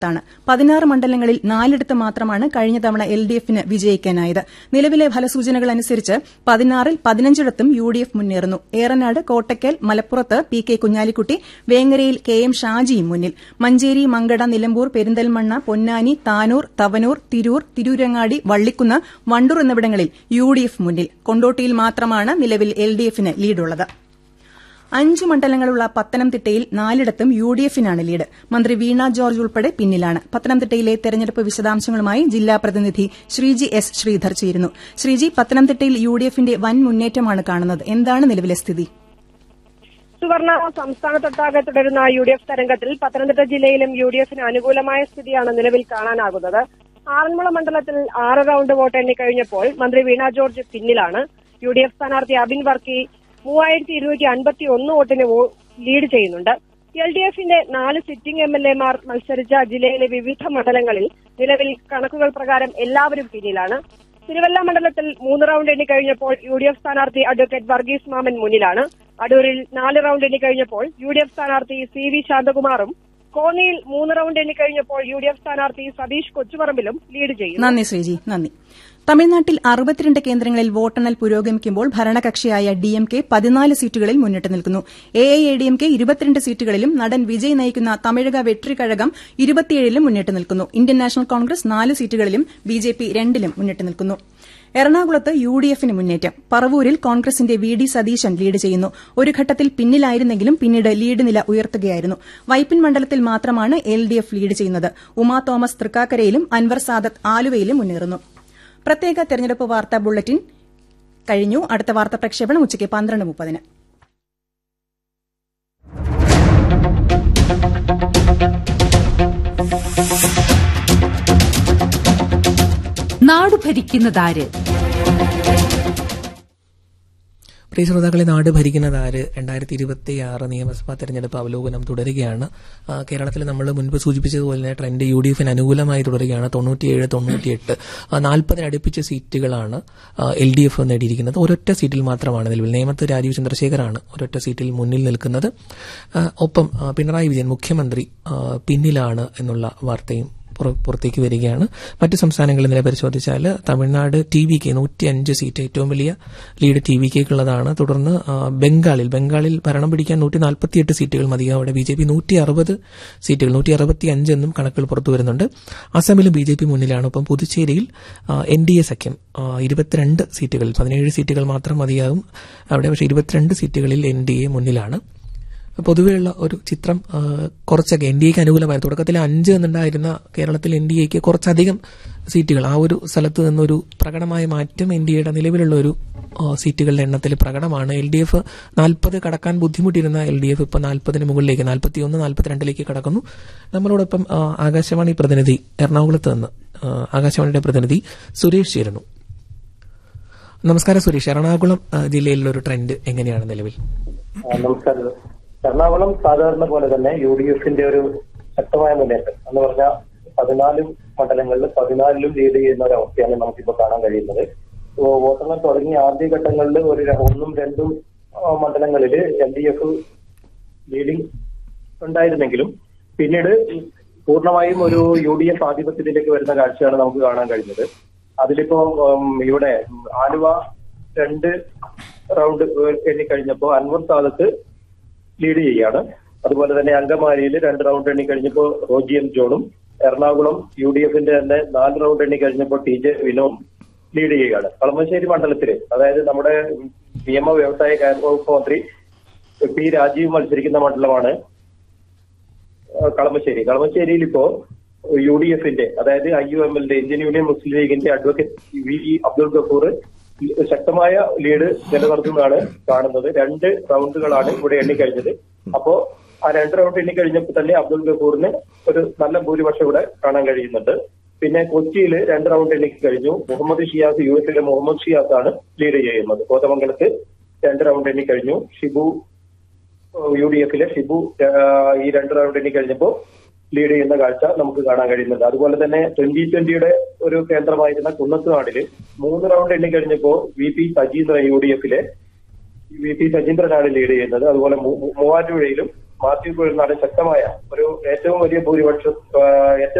ാണ് പതിനാറ് മണ്ഡലങ്ങളിൽ നാലിടത്ത് മാത്രമാണ് കഴിഞ്ഞ തവണ എൽ ഡി എഫിന് വിജയിക്കാനായത് നിലവിലെ ഫലസൂചനകൾ അനുസരിച്ച് പതിനാറിൽ പതിനഞ്ചിടത്തും യു ഡി എഫ് മുന്നേറുന്നു ഏറനാട് കോട്ടയ്ക്കൽ മലപ്പുറത്ത് പി കെ കുഞ്ഞാലിക്കുട്ടി വേങ്ങരയിൽ കെ എം ഷാജിയും മുന്നിൽ മഞ്ചേരി മങ്കട നിലമ്പൂർ പെരിന്തൽമണ്ണ പൊന്നാനി താനൂർ തവനൂർ തിരൂർ തിരൂരങ്ങാടി വള്ളിക്കുന്ന് വണ്ടൂർ എന്നിവിടങ്ങളിൽ യു ഡി എഫ് മുന്നിൽ കൊണ്ടോട്ടിയിൽ മാത്രമാണ് നിലവിൽ എൽ ഡി എഫിന് ലീഡുള്ളത് അഞ്ച് മണ്ഡലങ്ങളുള്ള പത്തനംതിട്ടയിൽ നാലിടത്തും യു ഡി എഫിനാണ് ലീഡ് മന്ത്രി വീണ ജോർജ് ഉൾപ്പെടെ പിന്നിലാണ് പത്തനംതിട്ടയിലെ തെരഞ്ഞെടുപ്പ് വിശദാംശങ്ങളുമായി ജില്ലാ പ്രതിനിധി ശ്രീജി എസ് ശ്രീധർ ചേരുന്നു ശ്രീജി പത്തനംതിട്ടയിൽ യു ഡി എഫിന്റെ വൻ മുന്നേറ്റമാണ് കാണുന്നത് എന്താണ് നിലവിലെ സ്ഥിതി സുവർണ സംസ്ഥാനത്തൊട്ടാകെ തുടരുന്ന യു ഡി എഫ് തരംഗത്തിൽ പത്തനംതിട്ട ജില്ലയിലും യു ഡി എഫിന് അനുകൂലമായ സ്ഥിതിയാണ് നിലവിൽ കാണാനാകുന്നത് ആറന്മുള മണ്ഡലത്തിൽ ആറ് റൌണ്ട് വോട്ട് എണ്ണിക്കഴിഞ്ഞപ്പോൾ മന്ത്രി വീണ ജോർജ് പിന്നിലാണ് യു ഡി എഫ് സ്ഥാനാർത്ഥി അബിൻ വർക്കി മൂവായിരത്തി ഇരുന്നൂറ്റി അൻപത്തി ഒന്ന് വോട്ടിന് ലീഡ് ചെയ്യുന്നുണ്ട് എൽ ഡി എഫിന്റെ നാല് സിറ്റിംഗ് എം എൽ എമാർ മത്സരിച്ച ജില്ലയിലെ വിവിധ മണ്ഡലങ്ങളിൽ നിലവിൽ കണക്കുകൾ പ്രകാരം എല്ലാവരും പിന്നിലാണ് തിരുവല്ല മണ്ഡലത്തിൽ മൂന്ന് റൌണ്ട് എണ്ണിക്കഴിഞ്ഞപ്പോൾ യു ഡി എഫ് സ്ഥാനാർത്ഥി അഡ്വക്കേറ്റ് വർഗീസ് മാമൻ മുന്നിലാണ് അടൂരിൽ നാല് റൌണ്ട് എണ്ണിക്കഴിഞ്ഞപ്പോൾ യു ഡി എഫ് സ്ഥാനാർത്ഥി സി വി ശാന്തകുമാറും കോന്നിയിൽ മൂന്ന് റൌണ്ട് എണ്ണിക്കഴിഞ്ഞപ്പോൾ യു ഡി എഫ് സ്ഥാനാർത്ഥി സതീഷ് കൊച്ചുപറമ്പിലും ലീഡ് ചെയ്യുന്നു നന്ദി ശ്രീജി നന്ദി തമിഴ്നാട്ടിൽ അറുപത്തിരണ്ട് കേന്ദ്രങ്ങളിൽ വോട്ടെണ്ണൽ പുരോഗമിക്കുമ്പോൾ ഭരണകക്ഷിയായ ഡിഎംകെ പതിനാല് സീറ്റുകളിൽ മുന്നിട്ട് നിൽക്കുന്നു എഐഎഡിഎംകെ ഇരുപത്തിരണ്ട് സീറ്റുകളിലും നടൻ വിജയ് നയിക്കുന്ന തമിഴക വെട്രിക്കഴകം ഇരുപത്തിയേഴിലും മുന്നിട്ട് നിൽക്കുന്നു ഇന്ത്യൻ നാഷണൽ കോൺഗ്രസ് നാല് സീറ്റുകളിലും ബിജെപി രണ്ടിലും മുന്നിട്ട് നിൽക്കുന്നു എറണാകുളത്ത് യു ഡി എഫിന് മുന്നേറ്റം പറവൂരിൽ കോൺഗ്രസിന്റെ വി ഡി സതീശൻ ലീഡ് ചെയ്യുന്നു ഒരു ഘട്ടത്തിൽ പിന്നിലായിരുന്നെങ്കിലും പിന്നീട് ലീഡ് നില ഉയർത്തുകയായിരുന്നു വൈപ്പിൻ മണ്ഡലത്തിൽ മാത്രമാണ് എൽ ഡി എഫ് ലീഡ് ചെയ്യുന്നത് ഉമാ തോമസ് തൃക്കാക്കരയിലും അൻവർ സാദത്ത് ആലുവയിലും മുന്നേറുന്നു പ്രത്യേക തെരഞ്ഞെടുപ്പ് വാർത്താ ബുള്ളറ്റിൻ കഴിഞ്ഞു അടുത്ത വാർത്താ പ്രക്ഷേപണം ഉച്ചയ്ക്ക് പന്ത്രണ്ട് മുപ്പതിന് നാട് ഭരിക്കുന്നതാര് പ്രിയ ശ്രോതാക്കളെ നാട് ഭരിക്കുന്നത് ആര് രണ്ടായിരത്തി ഇരുപത്തി ആറ് നിയമസഭാ തെരഞ്ഞെടുപ്പ് അവലോകനം തുടരുകയാണ് ആ, കേരളത്തിൽ നമ്മൾ മുൻപ് സൂചിപ്പിച്ചതുപോലെ തന്നെ ട്രെൻഡ് യു ഡി എഫിന് അനുകൂലമായി തുടരുകയാണ് തൊണ്ണൂറ്റിയേഴ് തൊണ്ണൂറ്റിയെട്ട് നാൽപ്പതിന് അടുപ്പിച്ച സീറ്റുകളാണ് എൽ ഡി എഫ് നേടിയിരിക്കുന്നത് ഒരൊറ്റ സീറ്റിൽ മാത്രമാണ് നിലവിൽ നേമത്ത് രാജീവ് ചന്ദ്രശേഖറാണ് ഒരൊറ്റ സീറ്റിൽ മുന്നിൽ നിൽക്കുന്നത് ആ, ഒപ്പം ആ, പിണറായി വിജയൻ മുഖ്യമന്ത്രി ആ, പിന്നിലാണ് എന്നുള്ള വാർത്തയും പുറ- പുറത്തേക്ക് വരികയാണ് മറ്റ് സംസ്ഥാനങ്ങളിൽ നില പരിശോധിച്ചാൽ തമിഴ്നാട് ടി വി കെ നൂറ്റി അഞ്ച് സീറ്റ് ഏറ്റവും വലിയ ലീഡ് ടി വി കെക്കുള്ളതാണ് തുടർന്ന് ആ, ബംഗാളിൽ ബംഗാളിൽ ഭരണം പിടിക്കാൻ നൂറ്റി നാൽപ്പത്തിയെട്ട് സീറ്റുകൾ മതിയാവും അവിടെ ബി ജെ പി നൂറ്റി അറുപത് സീറ്റുകൾ നൂറ്റി അറുപത്തി അഞ്ച് എന്നും കണക്കുകൾ പുറത്തു വരുന്നുണ്ട് അസമിലും ബി ജെ പി മുന്നിലാണ് ഒപ്പം പുതുച്ചേരിയിൽ എൻ ഡി എ സഖ്യം ആ, ഇരുപത്തിരണ്ട് സീറ്റുകളിൽ പതിനേഴ് സീറ്റുകൾ മാത്രം മതിയാകും അവിടെ പക്ഷേ ഇരുപത്തിരണ്ട് സീറ്റുകളിൽ എൻ ഡി എ മുന്നിലാണ് പൊതുവെയുള്ള ഒരു ചിത്രം ആ, കുറച്ചൊക്കെ എൻ ഡി എക്ക് അനുകൂലമായി തുടക്കത്തിൽ അഞ്ച് എന്നുണ്ടായിരുന്ന കേരളത്തിൽ എൻ ഡി എക്ക് കുറച്ചധികം സീറ്റുകൾ ആ ഒരു സ്ഥലത്ത് നിന്നൊരു പ്രകടമായ മാറ്റം എൻ ഡി എയുടെ നിലവിലുള്ള ഒരു ആ, സീറ്റുകളുടെ എണ്ണത്തിൽ പ്രകടമാണ് എൽ ഡി എഫ് നാൽപ്പത് കടക്കാൻ ബുദ്ധിമുട്ടിയിരുന്ന എൽ ഡി എഫ് ഇപ്പോൾ നാൽപ്പതിന് മുകളിലേക്ക് നാൽപ്പത്തി ഒന്ന് നാൽപ്പത്തിരണ്ടിലേക്ക് കടക്കുന്നു നമ്മളോടൊപ്പം ആ, ആകാശവാണി പ്രതിനിധി എറണാകുളത്ത് നിന്ന് ആ, ആകാശവാണിയുടെ പ്രതിനിധി സുരേഷ് ചേരുന്നു നമസ്കാരം സുരേഷ് എറണാകുളം ആ, ജില്ലയിലുള്ള ഒരു ട്രെൻഡ് എങ്ങനെയാണ് നിലവിൽ ആ, നമസ്കാരം എറണാകുളം സാധാരണ പോലെ തന്നെ യു ഡി എഫിന്റെ ഒരു ശക്തമായ മുന്നേറ്റം എന്ന് പറഞ്ഞാൽ പതിനാല് മണ്ഡലങ്ങളിൽ പതിനാലിലും ലീഡ് ചെയ്യുന്ന ഒരു അവസ്ഥയാണ് നമുക്കിപ്പോ കാണാൻ കഴിയുന്നത് ഇപ്പോ വോട്ടെണ്ണൽ തുടങ്ങിയ ആദ്യഘട്ടങ്ങളിൽ ഒരു ര- ഒന്നും രണ്ടും ആ, മണ്ഡലങ്ങളിൽ എൽ ഡി എഫ് ലീഡിംഗ് ഉണ്ടായിരുന്നെങ്കിലും പിന്നീട് പൂർണ്ണമായും ഒരു യു ഡി എഫ് ആധിപത്യത്തിലേക്ക് വരുന്ന കാഴ്ചയാണ് നമുക്ക് കാണാൻ കഴിഞ്ഞത് അതിലിപ്പോ ഉം, ഇവിടെ ആലുവ രണ്ട് റൗണ്ട് എണ്ണിക്കഴിഞ്ഞപ്പോ അൻവർ സാദത്ത് ലീഡ് ചെയ്യാണ് അതുപോലെ തന്നെ അങ്കമാലിയിൽ രണ്ട് റൗണ്ട് എണ്ണി കഴിഞ്ഞപ്പോൾ റോജി എം ജോണും എറണാകുളം യു ഡി എഫിന്റെ തന്നെ നാല് റൗണ്ട് എണ്ണി കഴിഞ്ഞപ്പോൾ ടി ജെ വിനോദ് ലീഡ് ചെയ്യുകയാണ് കളമശ്ശേരി മണ്ഡലത്തില് അതായത് നമ്മുടെ നിയമ വ്യവസായ കാര്യ വകുപ്പ് മന്ത്രി പി രാജീവ് മത്സരിക്കുന്ന മണ്ഡലമാണ് ആ, കളമശ്ശേരി കളമശ്ശേരിയിൽ ഇപ്പോ യു ഡി എഫിന്റെ അതായത് ഐ യു എം എല്ലിന്റെ ഇന്ത്യൻ യൂണിയൻ മുസ്ലിം ലീഗിന്റെ advocate V E Abdul Gafoor ശക്തമായ ലീഡ് നിലനിർത്തുന്നതാണ് കാണുന്നത് രണ്ട് റൗണ്ടുകളാണ് ഇവിടെ എണ്ണിക്കഴിഞ്ഞത് അപ്പോ ആ രണ്ട് റൗണ്ട് എണ്ണിക്കഴിഞ്ഞപ്പോൾ തന്നെ അബ്ദുൾ ഗഫൂറിന് ഒരു നല്ല ഭൂരിപക്ഷം ഇവിടെ കാണാൻ കഴിയുന്നുണ്ട് പിന്നെ കൊച്ചിയിൽ രണ്ട് റൗണ്ട് എണ്ണിക്ക് കഴിഞ്ഞു മുഹമ്മദ് ഷിയാസ് യു എസിലെ മുഹമ്മദ് ഷിയാസ് ആണ് ലീഡ് ചെയ്യുന്നത് കോതമംഗലത്ത് രണ്ട് റൗണ്ട് എണ്ണി കഴിഞ്ഞു ഷിബു യു ഡി എഫിലെ ഷിബു ആ, ഈ രണ്ട് റൗണ്ട് എണ്ണി കഴിഞ്ഞപ്പോൾ ലീഡ് ചെയ്യുന്ന കാഴ്ച നമുക്ക് കാണാൻ കഴിയുന്നുണ്ട് അതുപോലെ തന്നെ ട്വന്റി ട്വന്റിയുടെ ഒരു കേന്ദ്രമായിരുന്ന കുന്നത്തുനാടില് മൂന്ന് റൗണ്ട് എണ്ണി കഴിഞ്ഞപ്പോൾ V P Sajeendran U D എഫിലെ വി പി സജീന്ദ്രനാണ് ലീഡ് ചെയ്യുന്നത് അതുപോലെ മൂ- മൂവാറ്റുപുഴയിലും മാത്യു കുഴൽനാട് ശക്തമായ ഒരു ഏറ്റവും വലിയ ഭൂരിപക്ഷം ആ, ഏറ്റവും